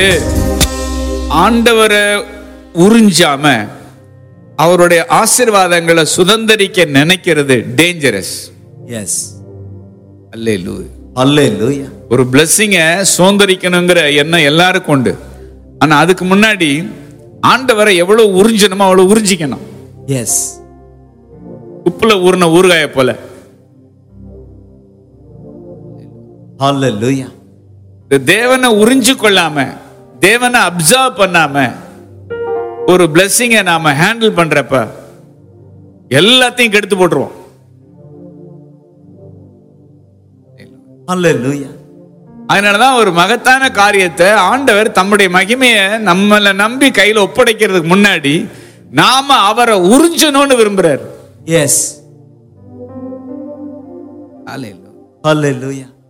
ஆண்டவரை உறிஞ்சாம அவருடைய ஆசீர்வாதங்களை சுதந்தரிக்க நினைக்கிறது டேஞ்சரஸ் எஸ் அல்லேலூ அல்லேலூயா ஒரு பிளஸ்ஸிங்கை சுதந்திரிக்கணுங்கிற எண்ணம் எல்லாருக்கும் உண்டு ஆனா அதுக்கு முன்னாடி ஆண்டவரை எவ்வளவு உறிஞ்சணுமோ அவ்வளவு உறிஞ்சிக்கணும் எஸ் உப்புல ஊறின ஊறுகாய போல அல்லேலூயா இந்த தேவனை உறிஞ்சு கொள்ளாம தேவனை அப்சர்வ் பண்ணாம ஒரு பிளஸ்ஸிங்கை நாம ஹேண்டில் பண்றப்ப எல்லாத்தையும் கெடுத்து போட்டுருவோம் அல்லேலூயா அதனாலதான் ஒரு மகத்தான காரியத்தை ஆண்டவர் தம்முடைய மகிமையை நம்மளை நம்பி கையில ஒப்படைக்கிறதுக்கு முன்னாடி நாம அவரை உறிஞ்சணும்னு விரும்புறாரு எஸ் அல்லேலூயா